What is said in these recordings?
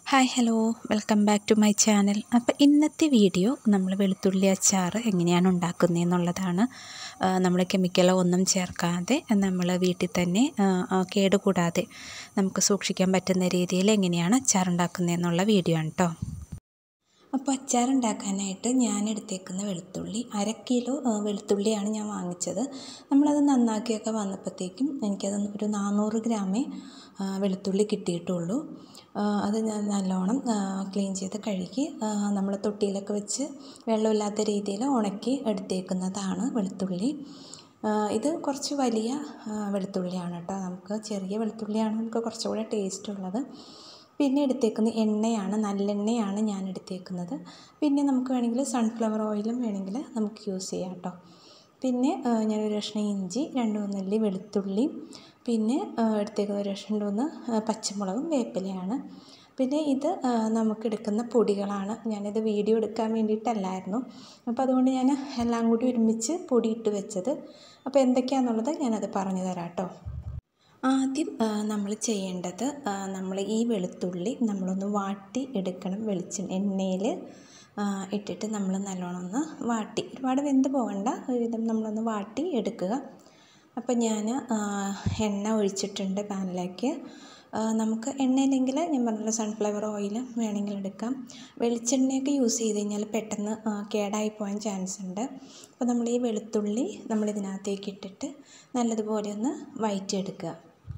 hi hello welcome back to my channel അപ്പോൾ ഇന്നത്തെ video നമ്മൾ വെളുത്തുള്ളി അച്ചാർ എങ്ങനെയാണ് ഉണ്ടാക്കുന്നത് എന്നുള്ളതാണ് നമ്മൾ കെമിക്കലോ ഒന്നും ചേർക്കാതെ നമ്മൾ വീട്ടിൽ തന്നെ കേടുകൂടാതെ നമുക്ക് സൂക്ഷിക്കാൻ പറ്റുന്ന രീതിയിൽ എങ്ങനെയാണ് അച്ചാർ ഉണ്ടാക്കുന്നത് എന്നുള്ള വീഡിയോ ആണ് കേട്ടോ അപ്പോൾ അച്ചാർ ഉണ്ടാക്കാനായിട്ട് ഞാൻ എടുത്തേക്കുന്ന വെളുത്തുള്ളി അര കിലോ വെളുത്തുള്ളിയാണ് ഞാൻ വാങ്ങിച്ചത് നമ്മളത് നന്നാക്കിയൊക്കെ വന്നപ്പോഴത്തേക്കും എനിക്കത് ഒരു നാനൂറ് ഗ്രാമേ വെളുത്തുള്ളി കിട്ടിയിട്ടുള്ളൂ അത് ഞാൻ നല്ലോണം ക്ലീൻ ചെയ്ത് കഴുകി നമ്മൾ തൊട്ടിയിലൊക്കെ വെച്ച് വെള്ളമില്ലാത്ത രീതിയിൽ ഉണക്കി എടുത്തേക്കുന്നതാണ് വെളുത്തുള്ളി ഇത് കുറച്ച് വലിയ വെളുത്തുള്ളിയാണ് കേട്ടോ നമുക്ക് ചെറിയ വെളുത്തുള്ളിയാണ് നമുക്ക് കുറച്ചുകൂടെ ടേസ്റ്റ് ഉള്ളത് പിന്നെ എടുത്തേക്കുന്ന എണ്ണയാണ് നല്ലെണ്ണയാണ് ഞാൻ എടുത്തേക്കുന്നത് പിന്നെ നമുക്ക് വേണമെങ്കിൽ സൺഫ്ലവർ ഓയിലും വേണമെങ്കിൽ നമുക്ക് യൂസ് ചെയ്യാം കേട്ടോ പിന്നെ ഞാനൊരു കഷ്ണം ഇഞ്ചി രണ്ട് മൂന്നല്ലി വെളുത്തുള്ളി പിന്നെ എടുത്തേക്കുന്ന ഒരു രണ്ട് മൂന്ന് പച്ചമുളകും വേപ്പിലയാണ് പിന്നെ ഇത് നമുക്ക് എടുക്കുന്ന പൊടികളാണ് ഞാനിത് വീഡിയോ എടുക്കാൻ വേണ്ടിയിട്ടല്ലായിരുന്നു അപ്പോൾ അതുകൊണ്ട് ഞാൻ എല്ലാം കൂടി ഒരുമിച്ച് പൊടിയിട്ട് വെച്ചത് അപ്പോൾ എന്തൊക്കെയാണെന്നുള്ളത് ഞാനത് പറഞ്ഞു തരാം കേട്ടോ ആദ്യം നമ്മൾ ചെയ്യേണ്ടത് നമ്മൾ ഈ വെളുത്തുള്ളി നമ്മളൊന്ന് വാട്ടി എടുക്കണം വെളിച്ചെണ്ണ എണ്ണയിൽ ഇട്ടിട്ട് നമ്മൾ നല്ലോണം ഒന്ന് വാട്ടി ഒരുപാട് വെന്ത് പോകണ്ട ഒരുവിധം നമ്മളൊന്ന് വാട്ടി എടുക്കുക അപ്പോൾ ഞാൻ എണ്ണ ഒഴിച്ചിട്ടുണ്ട് പാനിലേക്ക് നമുക്ക് എണ്ണയില്ലെങ്കിൽ ഞാൻ പറഞ്ഞല്ലോ സൺഫ്ലവർ ഓയിൽ വേണമെങ്കിൽ എടുക്കാം വെളിച്ചെണ്ണയൊക്കെ യൂസ് ചെയ്ത് കഴിഞ്ഞാൽ പെട്ടെന്ന് കേടായി പോകാൻ ചാൻസ് ഉണ്ട് അപ്പോൾ നമ്മൾ ഈ വെളുത്തുള്ളി നമ്മളിതിനകത്തേക്ക് ഇട്ടിട്ട് നല്ലതുപോലെ ഒന്ന് വഴറ്റിയെടുക്കുക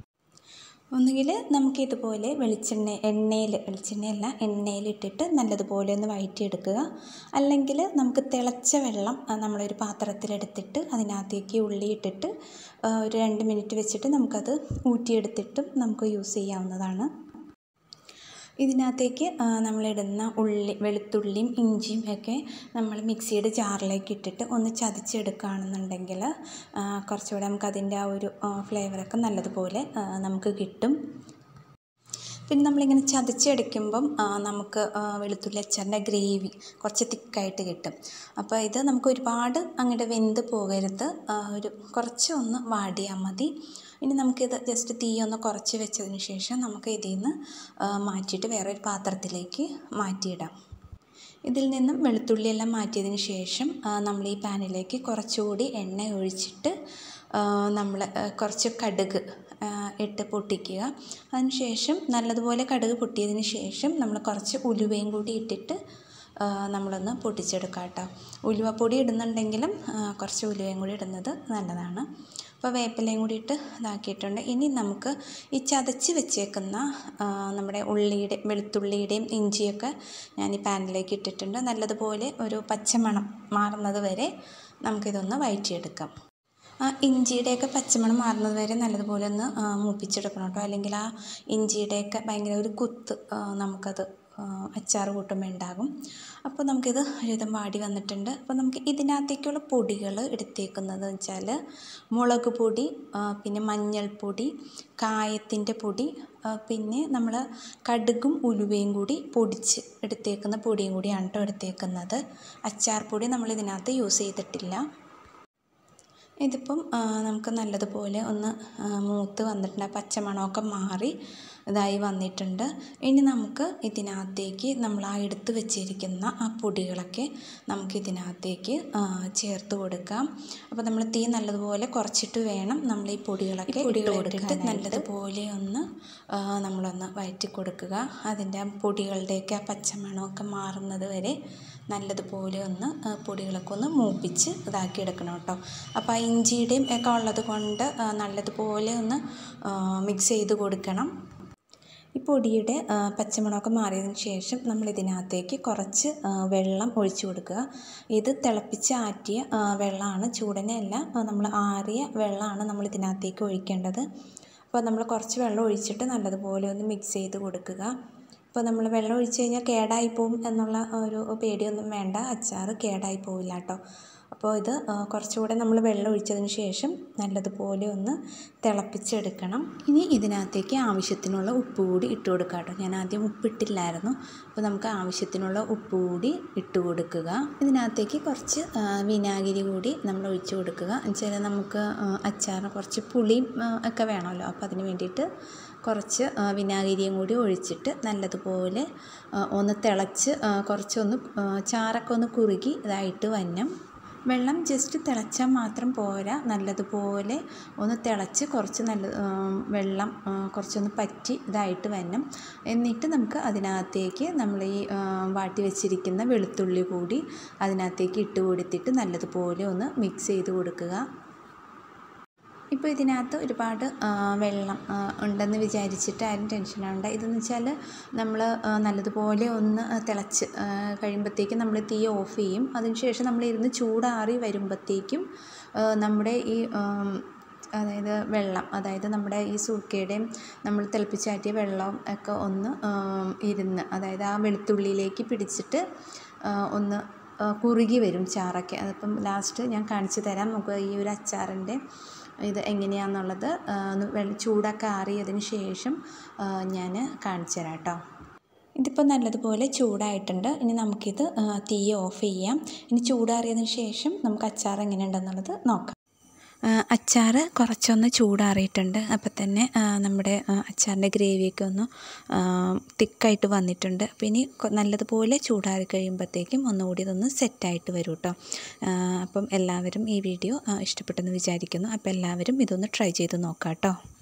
ഒന്നുകിൽ നമുക്കിതുപോലെ വെളിച്ചെണ്ണ എണ്ണയിൽ വെളിച്ചെണ്ണയല്ല എണ്ണയിലിട്ടിട്ട് നല്ലതുപോലെ ഒന്ന് വഴറ്റിയെടുക്കുക അല്ലെങ്കിൽ നമുക്ക് തിളച്ച വെള്ളം നമ്മളൊരു പാത്രത്തിലെടുത്തിട്ട് അതിനകത്തേക്ക് ഉള്ളി ഇട്ടിട്ട് ഒരു രണ്ട് മിനിറ്റ് വെച്ചിട്ട് നമുക്കത് ഊറ്റിയെടുത്തിട്ടും നമുക്ക് യൂസ് ചെയ്യാവുന്നതാണ് ഇതിനകത്തേക്ക് നമ്മളിടുന്ന ഉള്ളി വെളുത്തുള്ളിയും ഇഞ്ചിയും ഒക്കെ നമ്മൾ മിക്സിയുടെ ജാറിലേക്ക് ഇട്ടിട്ട് ഒന്ന് ചതച്ചെടുക്കുകയാണെന്നുണ്ടെങ്കിൽ കുറച്ചുകൂടെ നമുക്ക് അതിൻ്റെ ആ ഒരു ഫ്ലേവറൊക്കെ നല്ലതുപോലെ നമുക്ക് കിട്ടും പിന്നെ നമ്മളിങ്ങനെ ചതച്ചെടുക്കുമ്പം നമുക്ക് വെളുത്തുള്ളി അച്ചാറിൻ്റെ ഗ്രേവി കുറച്ച് തിക്കായിട്ട് കിട്ടും അപ്പോൾ ഇത് നമുക്ക് ഒരുപാട് അങ്ങോട്ട് വെന്ത് പോകരുത് ഒരു കുറച്ച് ഒന്ന് വാടിയാൽ മതി ഇനി നമുക്കിത് ജസ്റ്റ് തീ ഒന്ന് കുറച്ച് വെച്ചതിന് ശേഷം നമുക്ക് ഇതിൽ നിന്ന് മാറ്റിയിട്ട് വേറെ ഒരു പാത്രത്തിലേക്ക് മാറ്റിയിടാം ഇതിൽ നിന്നും വെളുത്തുള്ളിയെല്ലാം മാറ്റിയതിന് ശേഷം നമ്മൾ ഈ പാനിലേക്ക് കുറച്ചുകൂടി എണ്ണ ഒഴിച്ചിട്ട് നമ്മൾ കുറച്ച് കടുക് ഇട്ട് പൊട്ടിക്കുക അതിന് ശേഷം നല്ലതുപോലെ കടുക് പൊട്ടിയതിന് ശേഷം നമ്മൾ കുറച്ച് ഉലുവയും കൂടി ഇട്ടിട്ട് നമ്മളൊന്ന് പൊട്ടിച്ചെടുക്കാം കേട്ടോ ഉലുവപ്പൊടി ഇടുന്നുണ്ടെങ്കിലും കുറച്ച് ഉലുവയും കൂടി ഇടുന്നത് നല്ലതാണ് അപ്പോൾ വേപ്പിലയും കൂടി ഇട്ട് ഇതാക്കിയിട്ടുണ്ട് ഇനി നമുക്ക് ഈ ചതച്ച് വെച്ചേക്കുന്ന നമ്മുടെ ഉള്ളിയുടെ വെളുത്തുള്ളിയുടെയും ഇഞ്ചിയൊക്കെ ഞാൻ ഈ പാനിലേക്ക് ഇട്ടിട്ടുണ്ട് നല്ലതുപോലെ ഒരു പച്ചമണം മാറുന്നത് വരെ നമുക്കിതൊന്ന് വഴറ്റിയെടുക്കാം ആ ഇഞ്ചിയുടെയൊക്കെ പച്ചമണം മാറുന്നത് വരെ നല്ലതുപോലെ ഒന്ന് മൂപ്പിച്ചെടുക്കണം കേട്ടോ അല്ലെങ്കിൽ ആ ഇഞ്ചിയുടെയൊക്കെ ഭയങ്കര ഒരു കുത്ത് നമുക്കത് അച്ചാർ കൂട്ടുമ്പോൾ ഉണ്ടാകും അപ്പോൾ നമുക്കിത് ഒരുവിധം വാടി വന്നിട്ടുണ്ട് അപ്പോൾ നമുക്ക് ഇതിനകത്തേക്കുള്ള പൊടികൾ എടുത്തേക്കുന്നത് വെച്ചാൽ മുളക് പൊടി പിന്നെ മഞ്ഞൾപ്പൊടി കായത്തിൻ്റെ പൊടി പിന്നെ നമ്മൾ കടുകും ഉലുവയും കൂടി പൊടിച്ച് എടുത്തേക്കുന്ന പൊടിയും കൂടിയാണ് കേട്ടോ എടുത്തേക്കുന്നത് അച്ചാർ പൊടി നമ്മൾ ഇതിനകത്ത് യൂസ് ചെയ്തിട്ടില്ല ഇതിപ്പം നമുക്ക് നല്ലതുപോലെ ഒന്ന് മൂത്ത് വന്നിട്ടുണ്ട് ആ പച്ചമണമൊക്കെ മാറി ഇതായി വന്നിട്ടുണ്ട് ഇനി നമുക്ക് ഇതിനകത്തേക്ക് നമ്മൾ ആ എടുത്ത് വെച്ചിരിക്കുന്ന ആ പൊടികളൊക്കെ നമുക്ക് ഇതിനകത്തേക്ക് ചേർത്ത് കൊടുക്കാം അപ്പോൾ നമ്മൾ തീ നല്ലതുപോലെ കുറച്ചിട്ട് വേണം നമ്മൾ ഈ പൊടികളൊക്കെ പൊടികളിട്ടിട്ട് നല്ലതുപോലെ ഒന്ന് നമ്മളൊന്ന് വഴറ്റി കൊടുക്കുക അതിൻ്റെ പൊടികളുടെയൊക്കെ ആ പച്ചമണമൊക്കെ മാറുന്നത് വരെ നല്ലതുപോലെ ഒന്ന് പൊടികളൊക്കെ ഒന്ന് മൂപ്പിച്ച് ഇതാക്കി എടുക്കണം കേട്ടോ അപ്പോൾ ആ ഇഞ്ചിയുടെയും ഒക്കെ ഉള്ളത് കൊണ്ട് നല്ലതുപോലെ ഒന്ന് മിക്സ് ചെയ്ത് കൊടുക്കണം ഈ പൊടിയുടെ പച്ചമണമൊക്കെ മാറിയതിന് ശേഷം നമ്മൾ ഇതിനകത്തേക്ക് കുറച്ച് വെള്ളം ഒഴിച്ചു കൊടുക്കുക ഇത് തിളപ്പിച്ച് ആറ്റിയ വെള്ളമാണ് ചൂടനെയല്ല നമ്മൾ ആറിയ വെള്ളമാണ് നമ്മൾ ഇതിനകത്തേക്ക് ഒഴിക്കേണ്ടത് അപ്പോൾ നമ്മൾ കുറച്ച് വെള്ളം ഒഴിച്ചിട്ട് നല്ലതുപോലെ ഒന്ന് മിക്സ് ചെയ്ത് കൊടുക്കുക ഇപ്പോൾ നമ്മൾ വെള്ളം ഒഴിച്ച് കഴിഞ്ഞാൽ കേടായി പോവും എന്നുള്ള ഒരു പേടിയൊന്നും വേണ്ട അച്ചാർ കേടായി പോവില്ല കേട്ടോ അപ്പോൾ ഇത് കുറച്ചുകൂടെ നമ്മൾ വെള്ളം ഒഴിച്ചതിന് ശേഷം നല്ലതുപോലെ ഒന്ന് തിളപ്പിച്ചെടുക്കണം ഇനി ഇതിനകത്തേക്ക് ആവശ്യത്തിനുള്ള ഉപ്പ് കൂടി ഇട്ട് കൊടുക്കുക കേട്ടോ ഞാൻ ആദ്യം ഉപ്പിട്ടില്ലായിരുന്നു അപ്പോൾ നമുക്ക് ആവശ്യത്തിനുള്ള ഉപ്പ് കൂടി ഇട്ട് കൊടുക്കുക ഇതിനകത്തേക്ക് കുറച്ച് വിനാഗിരി കൂടി നമ്മൾ ഒഴിച്ച് കൊടുക്കുക എന്നുവെച്ചാൽ നമുക്ക് അച്ചാറിന് കുറച്ച് പുളിയും ഒക്കെ വേണമല്ലോ അപ്പോൾ അതിന് വേണ്ടിയിട്ട് കുറച്ച് വിനാഗിരിയും കൂടി ഒഴിച്ചിട്ട് നല്ലതുപോലെ ഒന്ന് തിളച്ച് കുറച്ചൊന്ന് ചാറൊക്കെ ഒന്ന് കുറുകി ഇതായിട്ട് വന്നം വെള്ളം ജസ്റ്റ് തിളച്ചാൽ മാത്രം പോരാ നല്ലതുപോലെ ഒന്ന് തിളച്ച് കുറച്ച് നല്ല വെള്ളം കുറച്ചൊന്ന് പറ്റി ഇതായിട്ട് വരണം എന്നിട്ട് നമുക്ക് അതിനകത്തേക്ക് നമ്മൾ ഈ വാട്ടി വെച്ചിരിക്കുന്ന വെളുത്തുള്ളി കൂടി അതിനകത്തേക്ക് ഇട്ട് കൊടുത്തിട്ട് നല്ലതുപോലെ ഒന്ന് മിക്സ് ചെയ്ത് കൊടുക്കുക ഇപ്പോൾ ഇതിനകത്ത് ഒരുപാട് വെള്ളം ഉണ്ടെന്ന് വിചാരിച്ചിട്ട് ആരും ടെൻഷൻ ആവണ്ട ഇതെന്ന് വെച്ചാൽ നമ്മൾ നല്ലതുപോലെ ഒന്ന് തിളച്ച് കഴിയുമ്പോഴത്തേക്കും നമ്മൾ തീ ഓഫ് ചെയ്യും അതിനുശേഷം നമ്മൾ ഇരുന്ന് ചൂടാറി വരുമ്പോഴത്തേക്കും നമ്മുടെ ഈ അതായത് വെള്ളം അതായത് നമ്മുടെ ഈ സൂക്കയുടെയും നമ്മൾ തിളപ്പിച്ചാറ്റിയ വെള്ളം ഒക്കെ ഒന്ന് ഇരുന്ന് അതായത് ആ വെളുത്തുള്ളിയിലേക്ക് പിടിച്ചിട്ട് ഒന്ന് കുറുകി വരും ചാറൊക്കെ അതിപ്പം ലാസ്റ്റ് ഞാൻ കാണിച്ചു തരാം നമുക്ക് ഈ ഒരു അച്ചാറിൻ്റെ ഇത് എങ്ങനെയാണെന്നുള്ളത് ചൂടൊക്കെ ആറിയതിന് ശേഷം ഞാൻ കാണിച്ചു തരാം കേട്ടോ ഇതിപ്പോൾ നല്ലതുപോലെ ചൂടായിട്ടുണ്ട് ഇനി നമുക്കിത് തീ ഓഫ് ചെയ്യാം ഇനി ചൂടാറിയതിന് ശേഷം നമുക്ക് അച്ചാർ എങ്ങനെയുണ്ടെന്നുള്ളത് നോക്കാം അച്ചാർ കുറച്ചൊന്ന് ചൂടാറിയിട്ടുണ്ട് അപ്പം തന്നെ നമ്മുടെ അച്ചാറിൻ്റെ ഗ്രേവിയൊക്കെ ഒന്ന് തിക്കായിട്ട് വന്നിട്ടുണ്ട് അപ്പം ഇനി നല്ലതുപോലെ ചൂടാറി കഴിയുമ്പോഴത്തേക്കും ഒന്നുകൂടി ഇതൊന്ന് സെറ്റായിട്ട് വരും കേട്ടോ അപ്പം എല്ലാവരും ഈ വീഡിയോ ഇഷ്ടപ്പെട്ടെന്ന് വിചാരിക്കുന്നു അപ്പോൾ എല്ലാവരും ഇതൊന്ന് ട്രൈ ചെയ്ത് നോക്കാം കേട്ടോ